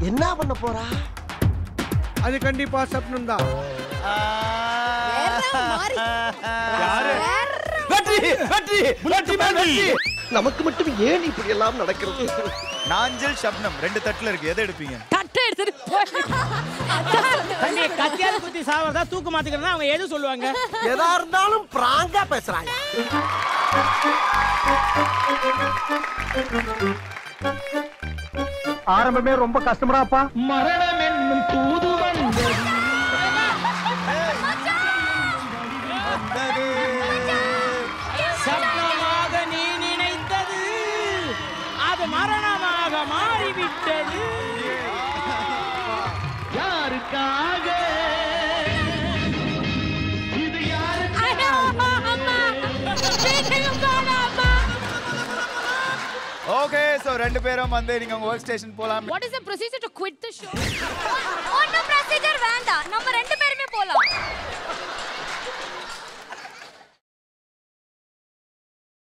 என்ன பண்ண போறா அது கண்டிப்பா சப்னம் தான் வெற்றி வெற்றி வெற்றி மேல் வெற்றி நமக்கு மட்டும் ஏன் இப்படி எல்லாம் நடக்கிறது நாஞ்சல் ஷப்னம் ரெண்டு தட்டுல இருக்கு எதை எடுப்பீங்க தட்டை எடுத்துட்டு போய் தம்பி கத்தியால குத்தி சாவறதா தூக்கு மாத்திக்கிறதா அவங்க எது சொல்லுவாங்க எதா இருந்தாலும் பிராங்கா பேசுறாங்க ஆரம்பமே ரொம்ப கஷ்டமடாப்பா மரணம் என்னும் தூது வந்தது சப்னமாக நீ நினைத்தது அது மரணமாக மாறிவிட்டது யாருக்காக இது ஓகே சோ ரெண்டு பேரும் வந்து நீங்க உங்க ஒர்க் ஸ்டேஷன் போலாம் What is the procedure to quit the show?